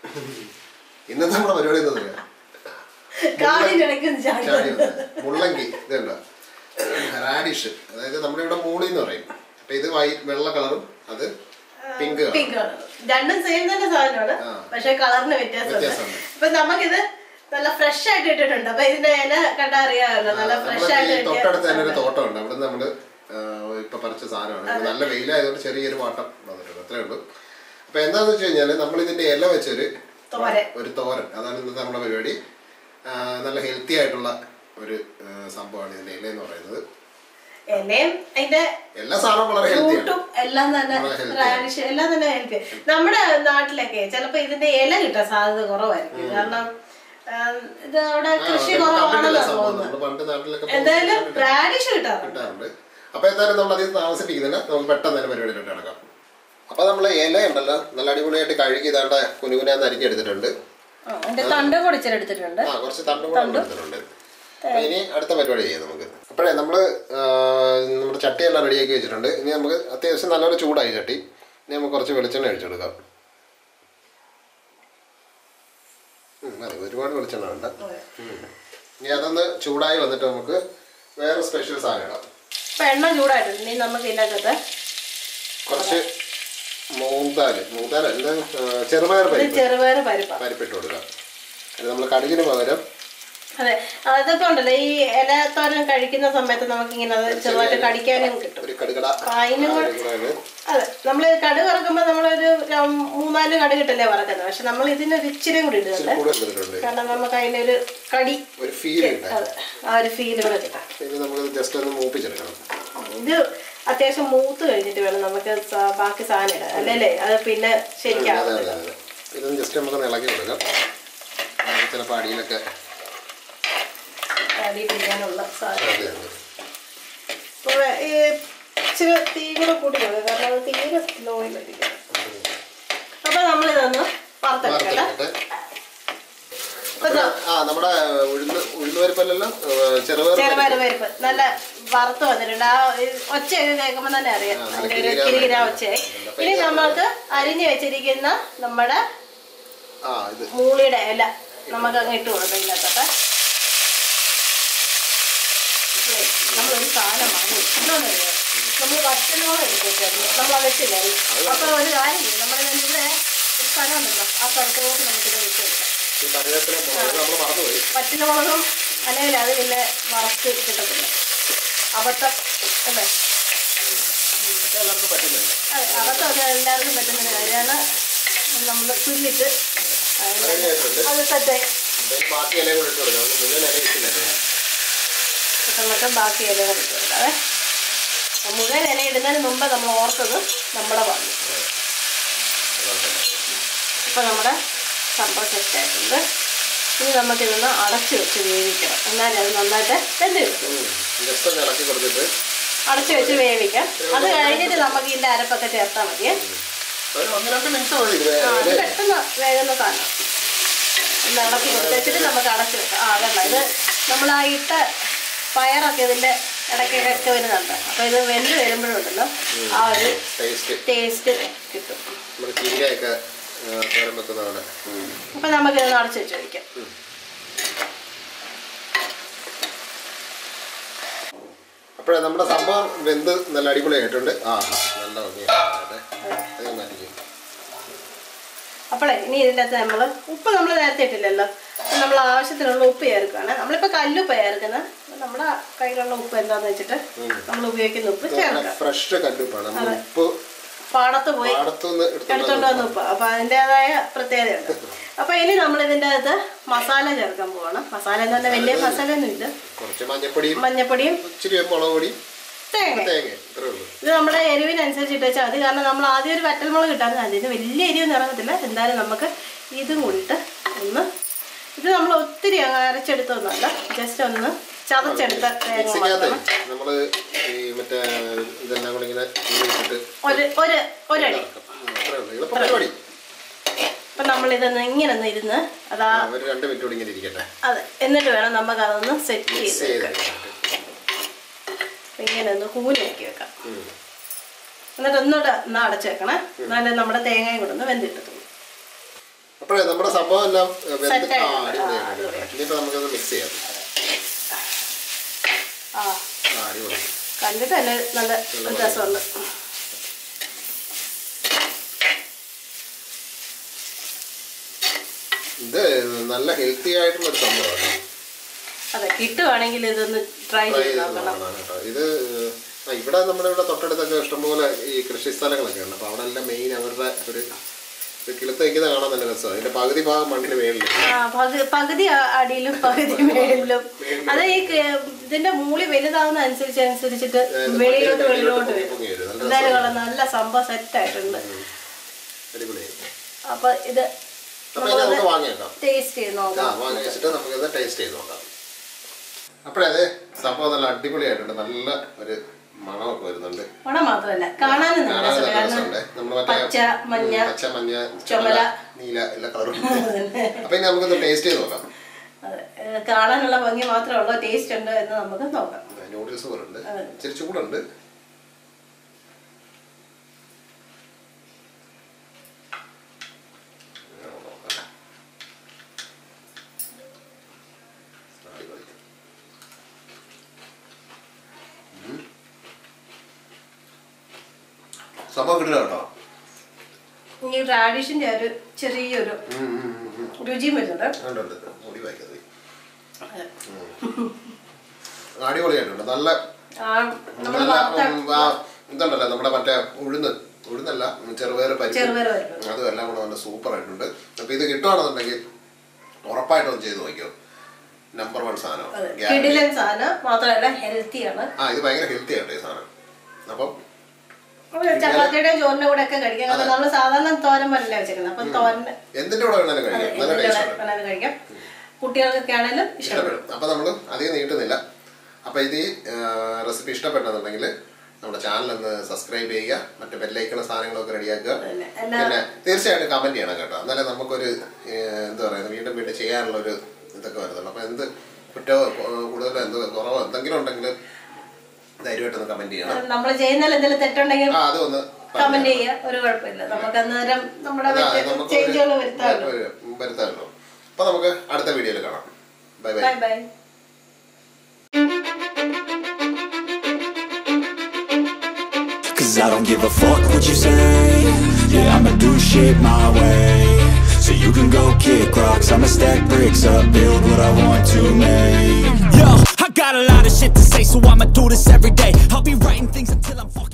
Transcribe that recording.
ഇന്നത്തെ നമ്മുടെ പരിപാടി എന്താ പറയാ കാലിന്റെ ഇടയ്ക്ക് ഒന്ന് ചാടി ചാടി വന്നത്. മുള്ളങ്കി ഇതുണ്ടോ റാഡിഷ് അതായത് നമ്മുടെ ഇവിടെ മൂളി എന്ന് പറയും അപ്പൊ ഇത് വൈറ്റ് വെള്ള കളറും അത് പിങ്ക് കളറും പിങ്ക് കളർ രണ്ടും സെയിം തന്നെ സാധനമാണ് ആ. പക്ഷെ കളറിന് വ്യത്യാസമുണ്ട് വ്യത്യാസമുണ്ട്. അപ്പൊ നമുക്കിത് നല്ല ഫ്രഷ് ആയിട്ട് ഇട്ടിട്ടുണ്ട് അപ്പൊ ഇതിന്റെ ഇല കണ്ടാ അറിയാമല്ലോ നല്ല ഫ്രഷ് നമ്മുടെ ആയിട്ട് ഈ കിട്ടിയ തൊട്ടടുത്ത് തന്നെ ഒരു തോട്ടമുണ്ട് അവിടെ നമ്മള് ആ, ഇപ്പൊ പറിച്ച സാധനമാണ് ഇവിടെ നല്ല വെയിലായതുകൊണ്ട് ചെറിയൊരു വാട്ടം വന്നിട്ടുണ്ട് അത്രേ ഉള്ളൂ അപ്പൊ എന്താന്ന് വെച്ച് കഴിഞ്ഞാല് നമ്മൾ ഇതിന്റെ ഇല വെച്ചൊരു തോരൻ ഒരു തോരൻ അതാണ് ഇന്നത്തെ നമ്മുടെ പരിപാടി ആ, നല്ല ഹെൽത്തി ആയിട്ടുള്ള ഒരു ആ, സംഭവമാണ് ഇതിന്റെ ഇല എന്ന് പറയുന്നത് എന്നെയും അതിന്റെ എല്ലാ സാധനവും വളരെ ഹെൽത്തിയാണ് റൂട്ടും എല്ലാം തന്നെ വളരെ healthy റാഡിഷ് എല്ലാം തന്നെ ഹെൽത്തി നമ്മുടെ നാട്ടിലൊക്കെ ചിലപ്പോ ഇതിന്റെ ഇല കിട്ടാൻ സാധ്യത കുറവായിരിക്കും കാരണം ആ, ഇത് അവിടെ കൃഷി കുറവാണെന്നാ തോന്നുന്നത് നമ്മൾ പണ്ട് നാട്ടിലൊക്കെ എന്തായാലും റാഡിഷ് കിട്ടാറുണ്ട് കിട്ടാറുണ്ട് അപ്പൊ എന്തായാലും നമ്മൾ അധികം താമസിപ്പിക്കുന്നില്ല നമുക്ക് പെട്ടെന്ന് തന്നെ പരിപാടിയിലോട്ട് നടക്കാം അപ്പൊ നമ്മൾ ഇല ഉണ്ടല്ലോ നല്ല അടിപൊളിയായിട്ട് കഴുകി ഇതാണ്ട കുനുകുനാന്ന് അരിഞ്ഞെടുത്തിട്ടുണ്ട് ആ, അതിന്റെ തണ്ടും കൂടി ഇച്ചിരി എടുത്തിട്ടുണ്ട് ആ കുറച്ച് തണ്ടും കൂടെ നമ്മൾ എടുത്തിട്ടുണ്ട് അപ്പൊ ഇനി അടുത്ത പരിപാടി ചെയ്യാം നമുക്ക് അപ്പോഴേ നമ്മള് ആ, നമ്മുടെ ചട്ടിയെല്ലാം റെഡിയാക്കി വെച്ചിട്ടുണ്ട് ഇനി നമുക്ക് അത്യാവശ്യം നല്ലപോലെ ചൂടായി ചട്ടി ഇനി നമുക്ക് കുറച്ച് വെളിച്ചെണ്ണ ഒഴിച്ചെടുക്കാം ഉം, മതി ഒരുപാട് വെളിച്ചെണ്ണ വേണ്ട ഉം. ഇനി അതൊന്ന് ചൂടായി വന്നിട്ട് നമുക്ക് വേറെ സ്പെഷ്യൽ സാധനം ഇടാം ഇപ്പൊ എണ്ണ ചൂടായിട്ടുണ്ട് ഇനി നമുക്ക് ഇതിനകത്ത് കുറച്ച് മൂങ്കാല് മൂങ്കാല എന്താ ആ, ചെറുപയർ ഇത് പരിപ്പ് ചെറുപയർ പരിപ്പ പരിപ്പിട്ട് കൊടുക്കാം അത് നമ്മൾ കടുകിന് പകരം അതെ അതൊക്കെ ഉണ്ടല്ലോ ഈ ഇലത്തോരൻ കഴിക്കുന്ന സമയത്ത് നമുക്ക് ഇങ്ങനെ അത് ചെറുതായിട്ട് കടിക്കാനും കിട്ടും ഒരു കടുകട അപ്പൊ അതിനും കൂടെ- കടുകടയാണ്. അതെ നമ്മൾ കടുക് വറക്കുമ്പോൾ നമ്മളൊരു രം- മൂന്നാല് കടുക് ഇട്ടല്ലേ വറക്കുന്നത് പക്ഷെ നമ്മൾ ഇതിനൊരു ഇച്ചിരി കൂടി ഇടുന്നുണ്ട് കൂടെ എടുത്തിട്ടുണ്ട് കാരണം നമുക്ക് അതിനൊരു കടി ഒരു ഫീൽ കിട്ടാൻ അതെ ആ ഒരു ഫീൽ കൂടെ കിട്ടാം ഇനി നമുക്ക് ജസ്റ്റ് ഒന്ന് മൂപ്പിച്ചെടുക്കണം ഇത് അത്യാവശ്യം മൂത്ത് കഴിഞ്ഞിട്ട് വേണം നമുക്ക് സ- ബാക്കി സാധനം ഇടാൻ അല്ലല്ലേ അത് പിന്നെ അതെ ശരിക്കും അതെ അതെ ഇതൊന്ന് ജസ്റ്റ് നമുക്ക് ഇളക്കി കൊടുക്കാം നമുക്ക് ചിലപ്പോൾ അടിയിലൊക്കെ അടി പിടിക്കാനുള്ള സാധനം അതെ അതെ അപ്പൊ ഈ ഇച്ചിരി തീ കൂടെ കൂട്ടി കൊടുക്കുക കാരണം അത് തീരെ ലോയിലായിരിക്കും അപ്പൊ നമ്മളിതൊന്ന് വറുത്തെടുക്കട്ടെ വറുത്തെടുക്കട്ടെ. അപ്പൊ ഇതാ ആ നമ്മുടെ ഉഴുന്ന് ഉഴുന്ന് പരിപ്പല്ലെല്ലാം ചെറുപയർ ചെറുപയർ പരിപ്പ് നല്ല വറുത്ത് വന്നിട്ടുണ്ട് ആ ഒരു ഒച്ചയൊക്കെ കേൾക്കുമ്പോൾ തന്നെ അറിയാം ആ, അതിന്റെ ഒരു കിരികിരാ കിരികിര എന്ന് ഒച്ചയായി ഇനി നമ്മൾക്ക് അരിഞ്ഞു വെച്ചിരിക്കുന്ന നമ്മുടെ ആ ഇത് മൂളിയുടെ ഇല നമുക്ക് അങ്ങ് ഇട്ട് കൊടുക്കാം ഇതിനകത്തൊക്കെ നമ്മളൊരു സാധനം വാങ്ങി എന്താണെന്നറിയോ നമ്മൾ വറ്റലോളം എടുത്തേക്കായിരുന്നു നമ്മൾ അതിട്ടില്ലായിരുന്നു അപ്പൊ ഒരു കാര്യം ചെയ്യും നമ്മുടെ ഇവിടെ ഒരു സ്ഥലം ഉണ്ടല്ലോ ആ സ്ഥലത്തോട്ട് നമുക്കിത് വെച്ച് കൊടുക്കാം ഈ കറിവേപ്പില മുളക് നമ്മൾ മറന്നുപോയി പറ്റിലോളം അല്ലെങ്കിൽ അത് പിന്നെ വറച്ച് കിട്ടത്തില്ല അബദ്ധം അല്ലേ പക്ഷെ എല്ലാവർക്കും പറ്റുന്നില്ല അതെ അബദ്ധമൊക്കെ എല്ലാവർക്കും പറ്റുന്ന ഒരു കാര്യമാണ് നമ്മൾ തുല്ലിട്ട് റെഡി ആയിട്ടുണ്ട് അത് സെറ്റായി എന്തായാലും ബാക്കി ഇലയും കൂടെ ഇട്ട് കൊടുക്കാം നമുക്ക് മുഴുവൻ ഇല ഇട്ടില്ല നമുക്ക് ബാക്കി ഇലകൾ ഇട്ട് കൊടുക്കാവേ മുഴുവൻ ഇല ഇടുന്നതിന് മുമ്പ് നമ്മൾ ഓർത്തത് നമ്മുടെ പങ്ക് ഇപ്പം നമ്മുടെ സംഭവം സെറ്റായിട്ടുണ്ട് ഇനി നമുക്കിതൊന്ന് അടച്ചു വെച്ച് വേവിക്കണം എന്നാലേ അത് നന്നായിട്ട് വെന്ത് കിട്ടും ജസ്റ്റ് ഒന്ന് ഇളക്കി കൊടുത്തിട്ട് അടച്ചു വെച്ച് വേവിക്കാം അത് കഴിഞ്ഞിട്ട് നമുക്ക് ഇതിൻ്റെ അരപ്പൊക്കെ ചേർത്താൽ മതിയേ ഒരു ഒന്ന് രണ്ട് മിനിറ്റ് മതി ഇത് ആ അത് ഇല പെട്ടെന്ന് വേകുന്ന സാധനം ഒന്ന് ഇളക്കി കൊടുത്തേച്ചിട്ട് നമുക്ക് അടച്ചു വെക്കാം ആ അതല്ല ഇത് നമ്മൾ ആ ഇട്ട പയറൊക്കെ ഇതിൻ്റെ ഇടയ്ക്കൊക്കെ വരുന്നുണ്ട് അപ്പോൾ ഇത് വെന്ത് വരുമ്പോഴുണ്ടല്ലോ ആ ഒരു ടേസ്റ്റ് ടേസ്റ്റ് കിട്ടും നമ്മുടെ ചീരയൊക്കെ തോരൻ വെക്കുന്ന പോലെ അപ്പം നമുക്കിതൊന്ന് അടച്ചു വെച്ച് വയ്ക്കാം അപ്പോഴേ നമ്മുടെ സംഭവം വെന്ത് നല്ല അടിപൊളിയായിട്ടുണ്ട് ആ നല്ല ഭംഗിയായിട്ട് അത് മാറ്റിക്കും അപ്പോഴേ ഇനി ഇതിൻ്റെ അകത്ത് നമ്മൾ ഉപ്പ് നമ്മൾ നേരത്തെ ഇട്ടില്ലല്ലോ അപ്പം നമ്മൾ ആവശ്യത്തിനുള്ള ഉപ്പ് ചേർക്കുകയാണ് നമ്മളിപ്പോൾ കല്ലുപ്പ് ചേർക്കുന്നത് അപ്പം നമ്മുടെ കയ്യിലുള്ള ഉപ്പ് എന്താണെന്ന് വെച്ചിട്ട് നമ്മൾ ഉപയോഗിക്കുന്ന ഉപ്പ് ചേർക്കാം ഫ്രഷ് കല്ലുപ്പാണ് നമ്മൾ ഉപ്പ് പാടത്ത് പോയി പാടത്തുനിന്ന് എടുത്തോണ്ട് എടുത്തോണ്ട് വന്ന് ഉപ്പ് അപ്പൊ അതിൻ്റെതായ പ്രത്യേകതയുണ്ട് അപ്പൊ ഇനി നമ്മൾ ഇതിൻ്റെ അകത്ത് മസാല ചേർക്കാൻ പോവാണ് മസാല എന്ന് പറഞ്ഞാൽ വലിയ മസാല ഒന്നും ഇല്ല കുറച്ച് മഞ്ഞപ്പൊടിയും മഞ്ഞപ്പൊടിയും ഇച്ചിരി മുളക് പൊടിയും തേങ്ങ തേങ്ങ ഇത്രേ ഉള്ളൂ ഇത് നമ്മുടെ എരിവിനനുസരിച്ച് ഇട്ട് വെച്ചാൽ മതി കാരണം നമ്മൾ ആദ്യം ഒരു വറ്റൽമുളക് ഇട്ടാൽ അതിന് വലിയ എരിവൊന്നും ഇറങ്ങത്തില്ല എന്തായാലും നമുക്ക് ഇതും കൂടിയിട്ട് ഒന്ന് ഇത് നമ്മൾ ഒത്തിരി അങ്ങ് അരച്ചെടുത്തൊന്നുമല്ല ജസ്റ്റ് ഒന്ന് ചതച്ചെടുത്ത തേങ്ങ മിക്സിക്കകത്ത് മാത്രം നമ്മള് ഈ മറ്റേ ഇതെല്ലാം കൂടി ഇങ്ങനെ ഇട്ടിട്ട് ഒരു ഒരു ഒരടി അത്രേ ഉള്ളൂ എളുപ്പ പരിപാടി അപ്പൊ നമ്മൾ ഇതൊന്ന് ഇങ്ങനെ ഒന്ന് ഇരുന്ന് അതാ ആ, ഒരു രണ്ട് മിനിറ്റ് കൂടി ഇങ്ങനെ ഇരിക്കട്ടെ അതെ എന്നിട്ട് വേണം നമുക്ക് അതൊന്ന് സെറ്റ് ചെയ്ത് മിക്സ് ചെയ്ത് വെക്കാൻ. അപ്പൊ ഇങ്ങനെ ഒന്ന് കൂനാക്കി വെക്കാം ഉം. എന്നിട്ട് ഒന്നുകൂടെ ഒന്ന് അടച്ചു വെക്കണേ എന്നാലേ നമ്മുടെ തേങ്ങയും കൂടെ ഒന്ന് വെന്തിട്ടത്തുള്ളൂ അപ്പോഴേ നമ്മുടെ സംഭവം എല്ലാം ഏ, വെന്ത് Set ആ ആയിട്ടുണ്ട്. ആ, അടിപൊളിയായിട്ടുണ്ട് ഇനിയിപ്പോൾ നമുക്കത് മിക്സ് ചെയ്യാം ആ ആ അടിപൊളി കണ്ടിട്ട് തന്നെ നല്ല ഒരു രസമുണ്ട് ഇത് നല്ല ഹെൽത്തി ആയിട്ടുള്ള ഒരു സംഭവമാണ് അതെ കിട്ടുവാണെങ്കിൽ ഇതൊന്ന് ട്രൈ ട്രൈ ചെയ്ത് ചെയ്ത് നോക്കണം നോക്കണം കേട്ടോ ഇത് ആ, ഇവിടെ നമ്മുടെ ഇവിടെ തൊട്ടടുത്തൊക്കെ ഇഷ്ടംപോലെ ഈ കൃഷി സ്ഥലങ്ങളൊക്കെ ഉണ്ട് അപ്പോൾ അവിടെ എല്ലാം മെയിൻ അവരുടെ ഒരു ഒരു കിളുത്ത് വയ്ക്കുന്ന കാണാൻ നല്ല രസമാണ് അതിന്റെ പകുതി ഭാഗം മണ്ണിന് മേളിൽ ആ പകുതി പകുതി ആ- അടിയിലും പകുതി മേളിലും അത് ഈ ക- ഇതിന്റെ മൂളി വലുതാവുന്ന അനുസരിച്ച് അനുസരിച്ചിട്ട് വെളിയിലോട്ട് വെളിയിലോട്ട് വരും പൊങ്ങി വരും നല്ല എന്തായാലും കൊള്ളാം നല്ല സംഭവം സെറ്റ് ആയിട്ടുണ്ട് അടിപൊളിയായി അപ്പൊ ഇത് അപ്പോൾ ഇത് നമുക്ക് വാങ്ങിയേക്കാം ടേസ്റ്റ് ചെയ്ത് ആ നോക്കാം വാങ്ങി വെച്ചിട്ട് നമുക്കിത് ടേസ്റ്റ് ചെയ്ത് നോക്കാം അപ്പോഴേ അതെ സംഭവം നല്ല അടിപൊളിയായിട്ടുണ്ട് നല്ല ഒരു മണമൊക്കെ വരുന്നുണ്ട് മണം മാത്രമല്ല കാണാനും നല്ല കാണാൻ രസമാണ് നല്ല കാരണം രസമുണ്ട് നമ്മൾ മറ്റേ പച്ച മഞ്ഞ ഉം, പച്ച മഞ്ഞ ചുമല. നീല എല്ലാ കളറും അപ്പൊ ഇനി നമുക്കൊന്ന് ടേസ്റ്റ് ചെയ്ത് നോക്കാം അതെ, ഏ, കാണാനുള്ള ഭംഗി മാത്രമേ ഉള്ളൂ ടേസ്റ്റ് ഉണ്ട് എന്ന് നമുക്ക് നോക്കാം നൂഡിൽസ് പോലെ ഉണ്ട് ഇച്ചിരി ചൂടുണ്ട് അടിപൊളി. ഉം. സംഭവം കിട്ടില്ല കേട്ടോ ഈ റാഡിഷിന്റെ ഒരു ചെറിയൊരു ഉം, ഉം, ഉം, ഉം. രുചിയും വരുന്നുണ്ട് ഉണ്ട്, ഉണ്ട്, ഉണ്ട്. മുടി വായിക്കാതെ പോയി. അതെ. അടിപൊളിയായിട്ടുണ്ട് നല്ല ആ നമ്മൾ നല്ല വറുത്ത ഉം, ആ, ഇതുണ്ടല്ലോ നമ്മുടെ മറ്റേ ഉഴുന്ന് ഉഴുന്നല്ല ഉം, ചെറുപയർ പരിപ്പ് ചെറുപയർ പരിപ്പ്. അതും എല്ലാം കൂടെ നല്ല സൂപ്പർ ആയിട്ടുണ്ട് അപ്പൊ ഇത് കിട്ടുവാണെന്നുണ്ടെങ്കിൽ ഉറപ്പായിട്ടും ഒന്ന് ചെയ്ത് നോക്കിയോ നമ്പർ വൺ സാധനം അതെ. Guarantee. കിടിലൻ സാധനം മാത്രമല്ല ഹെൽത്തിയാണ് ആ ഇത് ഭയങ്കര ഹെൽത്തി ആയിട്ട് ഈ സാധനം അപ്പം ചപ്പാത്തിയുടെയും ചോറിന്റെ കൂടെ ഒക്കെ കഴിക്കാം കാരണം നമ്മൾ സാധാരണ തോരൻ പോലല്ലേ വെച്ചേക്കുന്നത് അപ്പൊ തോരൻ എന്തിന്റെ കൂടെ വേണേലും കഴിക്കാം നല്ല ടേസ്റ്റ് ആണ് വേണമെങ്കിൽ കഴിക്കാം കുട്ടികൾക്കൊക്കെ ആണെങ്കിലും ഇഷ്ടപ്പെടും ഇഷ്ടപ്പെടും അപ്പൊ നമ്മൾ അധികം നീട്ടുന്നില്ല അപ്പൊ ഇത് റെസിപ്പി ഇഷ്ടപ്പെട്ടെന്നുണ്ടെങ്കിൽ നമ്മുടെ ചാനൽ ഒന്ന് സബ്സ്ക്രൈബ് ചെയ്യുക മറ്റു ബെല്ലൈക്കണ സാധനങ്ങളൊക്കെ റെഡിയാക്കുക പിന്നെ എല്ലാ പിന്നെ തീർച്ചയായിട്ടും കമന്റ് ചെയ്യണം കേട്ടോ എന്നാലേ നമുക്കൊരു ഏഹ്, എന്താ പറയുക വീണ്ടും വീണ്ടും ചെയ്യാനുള്ള ഒരു ഇതൊക്കെ വരുന്നുള്ളൂ അപ്പൊ എന്ത് കുറ്റമോ ഏഹ്, കൂടുതലോ എന്ത് കുറവോ എന്തെങ്കിലും ഉണ്ടെങ്കിൽ ധൈര്യമായിട്ടൊന്ന് കമന്റ് ചെയ്യണം നമ്മൾ ചെയ്യുന്നതിൽ എന്തെങ്കിലും തെറ്റുണ്ടെങ്കിൽ ആ അതൊന്ന് കമന്റ് ചെയ്യുക ഒരു കുഴപ്പമില്ല നമുക്ക് അന്നേരം നമ്മുടെ അതാ, നമുക്ക് ചേഞ്ചുകൾ വരുത്താമല്ലോ വരുത്താമല്ലോ അപ്പൊ നമുക്ക് അടുത്ത വീഡിയോയിൽ കാണാം bye bye bye bye Cause I don't give a fuck what you say Yeah, I'ma do shit my way So you can go kick rocks I'ma stack bricks up, build what I want to make Yo, I got a lot of shit to say So I'ma do this every day I'll be writing things until I'm fucking